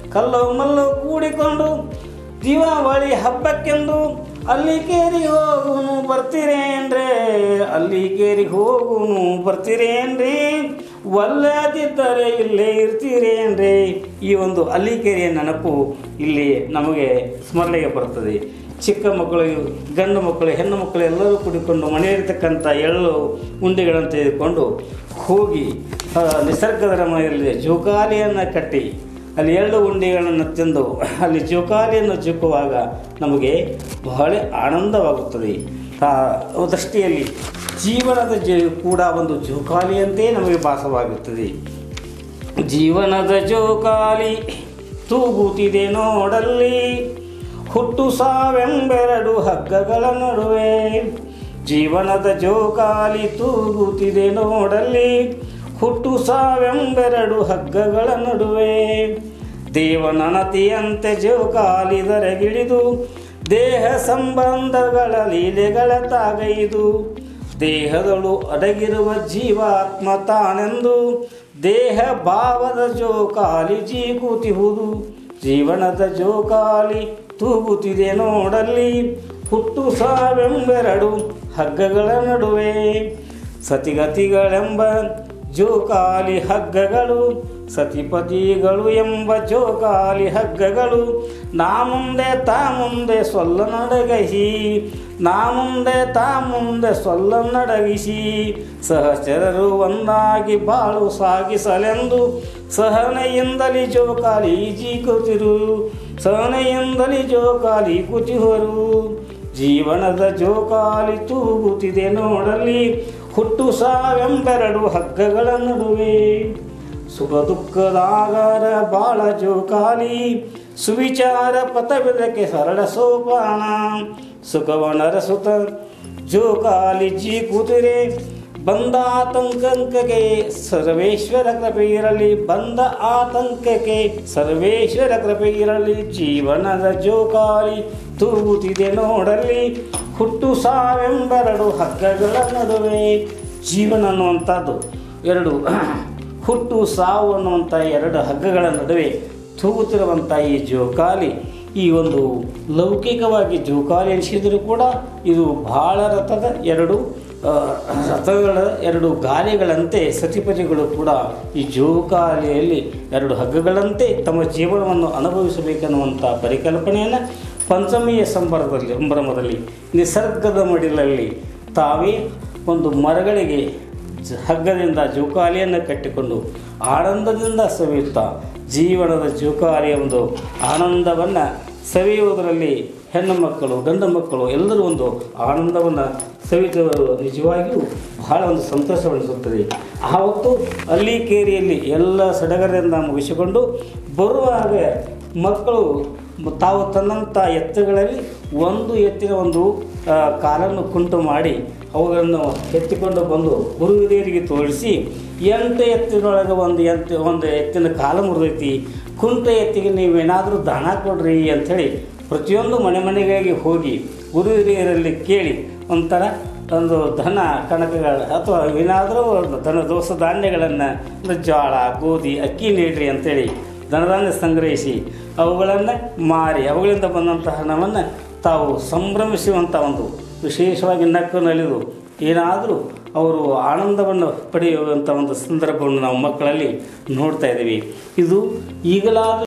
ಕಲ್ಲು ಮಲ್ಲು ಕೂಡಿಕೊಂಡು ದೀಪಾವಳಿ ಹಬ್ಬಕ್ಕೆಂದು ಅಲ್ಲಿ ಕೇರಿಗೆ ಹೋಗುನು ಬರ್ತೀರೇನ್ರೇ ಅಲ್ಲಿ ಕೇರಿಗೆ ಹೋಗುನು ಬರ್ತೀರೇನ್ರಿ ಒಲ್ಲದಿದ್ದರೆ ಇಲ್ಲೇ ಇರ್ತೀರೇನ್ರಿ ಈ ಒಂದು ಅಲ್ಲಿಕೇರಿಯ ನೆನಪು ಇಲ್ಲಿ ನಮಗೆ ಸ್ಮರಣೆಗೆ ಬರ್ತದೆ ಚಿಕ್ಕ ಮಕ್ಕಳು ಗಂಡು ಮಕ್ಕಳು ಹೆಣ್ಣು ಮಕ್ಕಳು ಎಲ್ಲರೂ ಕೂಡಿಕೊಂಡು ಮನೆಯಲ್ಲಿರ್ತಕ್ಕಂಥ ಎಳ್ಳು ಉಂಡೆಗಳನ್ನು ತೆಗೆದುಕೊಂಡು ಹೋಗಿ ಆ, ನಿಸರ್ಗದ ರಮಣೆಯಲ್ಲಿ ಜೋಕಾಲಿಯನ್ನು ಕಟ್ಟಿ ಅಲ್ಲಿ ಎಳ್ಳು ಉಂಡೆಗಳನ್ನು ತಿಂದು ಅಲ್ಲಿ ಜೋಕಾಲಿಯನ್ನು ಜುಕ್ಕುವಾಗ ನಮಗೆ ಬಹಳ ಆನಂದವಾಗುತ್ತದೆ ಆ ದೃಷ್ಟಿಯಲ್ಲಿ ಜೀವನದ ಜ ಕೂಡ ಒಂದು ಜೋಕಾಲಿಯಂತೆ ನಮಗೆ ಭಾಸವಾಗುತ್ತದೆ ಜೀವನದ ಜೋಕಾಲಿ ತೂಗುತ್ತಿದೆ ನೋಡಲ್ಲಿ ಹುಟ್ಟು ಸಾವೆಂಬೆರಡು ಹಗ್ಗಗಳ ನಡುವೆ ಜೀವನದ ಜೋಕಾಲಿ ತೂಗುತ್ತಿದೆ ನೋಡಲ್ಲಿ ಹುಟ್ಟು ಸಾವೆಂಬೆರಡು ಹಗ್ಗಗಳ ನಡುವೆ ದೇವನನತಿಯಂತೆ ಜೋಕಾಲಿ ದರೆಗಿಳಿದು ದೇಹ ಸಂಬಂಧಗಳ ಲೀಲೆಗಳ ತಾಗೈದು ದೇಹದಳು ಅಡಗಿರುವ ಜೀವಾತ್ಮ ತಾನೆಂದು ದೇಹ ಭಾವದ ಜೋಕಾಲಿ ಜೀಕುತಿಹುದು ಜೀವನದ ಜೋಕಾಲಿ ತೂಗುತ್ತಿದೆ ನೋಡಲ್ಲಿ ಹುಟ್ಟು ಸಾವೆಂಬೆರಡು ಹಗ್ಗಗಳ ನಡುವೆ ಸತಿಗತಿಗಳೆಂಬ ಜೋಕಾಲಿ ಹಗ್ಗಗಳು ಸತಿಪತಿಗಳು ಎಂಬ ಜೋಕಾಲಿ ಹಗ್ಗಗಳು ನಾ ಮುಂದೆ ತಾ ಮುಂದೆ ಸೊಲ್ಲ ನಡಗಸಿ ನಾ ಮುಂದೆ ತಾ ಮುಂದೆ ಸೊಲ್ಲ ನಡಗಿಸಿ ಸಹಚರರು ಒಂದಾಗಿ ಬಾಳು ಸಾಗಿಸಲೆಂದು ಸಹನೆಯಿಂದಲಿ ಜೋಕಾಲಿ ಜೀಕುತ್ತಿರು ಸಹನೆಯಿಂದಲಿ ಜೋಕಾಲಿ ಕುತಿಹರು ಜೀವನದ ಜೋಕಾಲಿ ತೂಗುತ್ತಿದೆ ನೋಡಲಿ ಹುಟ್ಟು ಸಾವೆಂಬೆರಡು ಹಗ್ಗಗಳ ನಡುವೆ ಸುಖ ದುಃಖದಾಗಾರ ಬಾಳ ಜೋಕಾಲಿ ಸುವಿಚಾರ ಪಥವಿದಕ್ಕೆ ಸರಳ ಸೋಪಾನ ಸುಖವನರಸುತ ಜೋಕಾಲಿ ಜೀ ಕುದುರೆ ಬಂದ ಆತಂಕಕ್ಕೆ ಸರ್ವೇಶ್ವರ ಕೃಪೆ ಇರಲಿ ಬಂದ ಆತಂಕಕ್ಕೆ ಸರ್ವೇಶ್ವರ ಕೃಪೆ ಇರಲಿ ಜೀವನದ ಜೋಕಾಲಿ ತೂಗುತ್ತಿದೆ ನೋಡಲಿ ಹುಟ್ಟು ಸಾವೆಂಬೆರಡು ಹಗ್ಗಗಳ ನಡುವೆ ಜೀವನ ಅನ್ನುವಂಥದ್ದು ಎರಡು ಹುಟ್ಟು ಸಾವು ಅನ್ನುವಂಥ ಎರಡು ಹಗ್ಗಗಳ ನಡುವೆ ತೂಗುತ್ತಿರುವಂಥ ಈ ಜೋಕಾಲಿ ಈ ಒಂದು ಲೌಕಿಕವಾಗಿ ಜೋಕಾಲಿ ಎನಿಸಿದರೂ ಕೂಡ ಇದು ಬಹಳ ರಥದ ಎರಡು ಆ, ರಥಗಳ ಎರಡು ಗಾಲಿಗಳಂತೆ ಸತಿಪತಿಗಳು ಕೂಡ ಈ ಜೋಕಾಲಿಯಲ್ಲಿ ಎರಡು ಹಗ್ಗಗಳಂತೆ ತಮ್ಮ ಜೀವನವನ್ನು ಅನುಭವಿಸಬೇಕೆನ್ನುವಂಥ ಪರಿಕಲ್ಪನೆಯನ್ನು ಪಂಚಮಿಯ ಸಂಬರದಲ್ಲಿ ಸಂಭ್ರಮದಲ್ಲಿ ನಿಸರ್ಗದ ಮಡಿಲಲ್ಲಿ ತಾವೇ ಒಂದು ಮರಗಳಿಗೆ ಜ- ಹಗ್ಗದಿಂದ ಜೋಕಾಲಿಯನ್ನು ಕಟ್ಟಿಕೊಂಡು ಆನಂದದಿಂದ ಸವಿಯುತ್ತಾ ಜೀವನದ ಜೋಕಾಲಿಯ ಒಂದು ಆನಂದವನ್ನು ಸವಿಯುವುದರಲ್ಲಿ ಹೆಣ್ಣು ಮಕ್ಕಳು ಗಂಡು ಮಕ್ಕಳು ಎಲ್ಲರೂ ಒಂದು ಆನಂದವನ್ನು ಸವಿತವರು ನಿಜವಾಗಿಯೂ ಬಹಳ ಒಂದು ಸಂತೋಷವೆನಿಸುತ್ತದೆ ಆವತ್ತು ಅಲ್ಲಿ ಕೇರಿಯಲ್ಲಿ ಎಲ್ಲ ಸಡಗರದಿಂದ ಮುಗಿಸಿಕೊಂಡು ಬರುವಾಗ ಮಕ್ಕಳು ತಾವು ತನ್ನಂಥ ಎತ್ತುಗಳಲ್ಲಿ ಒಂದು ಎತ್ತಿನ ಒಂದು ಆ, ಕಾಲನ್ನು ಕುಂಟು ಮಾಡಿ ಅವುಗಳನ್ನು ಎತ್ತಿಕೊಂಡು ಬಂದು ಗುರು ಹಿರಿಯರಿಗೆ ತೋರಿಸಿ ಎಂಟು ಎತ್ತಿನೊಳಗೆ ಒಂದು ಎತ್ತು ಒಂದು ಎತ್ತಿನ ಕಾಲ ಮುರಿದೈತಿ ಕುಂಟ ಎತ್ತಿಗೆ ನೀವೇನಾದರೂ ದನ ಕೊಡ್ರಿ ಅಂಥೇಳಿ ಪ್ರತಿಯೊಂದು ಮನೆ ಮನೆಗಳಿಗೆ ಹೋಗಿ ಗುರು ಹಿರಿಯರಲ್ಲಿ ಕೇಳಿ ಒಂಥರ ಒಂದು ಧನ ಕಣಕಗಳ ಅಥವಾ ಏನಾದರೂ ಧನ ದೋಸ ಧಾನ್ಯಗಳನ್ನು ಅಂದ್ರೆ ಜೋಳ ಗೋಧಿ ಅಕ್ಕಿ ನೀಡ್ರಿ ಅಂತೇಳಿ ಧನಧಾನ್ಯ ಸಂಗ್ರಹಿಸಿ ಅವುಗಳನ್ನು ಮಾರಿ ಅವುಗಳಿಂದ ಬಂದಂಥ ಹಣವನ್ನು ತಾವು ಸಂಭ್ರಮಿಸುವಂಥ ಒಂದು ವಿಶೇಷವಾಗಿ ನಕ್ಕು ನಲಿದು ಏನಾದರೂ ಅವರು ಆನಂದವನ್ನು ಪಡೆಯುವಂಥ ಒಂದು ಸಂದರ್ಭವನ್ನು ನಾವು ಮಕ್ಕಳಲ್ಲಿ ನೋಡ್ತಾ ಇದ್ದೀವಿ ಇದು ಈಗಲಾದರೂ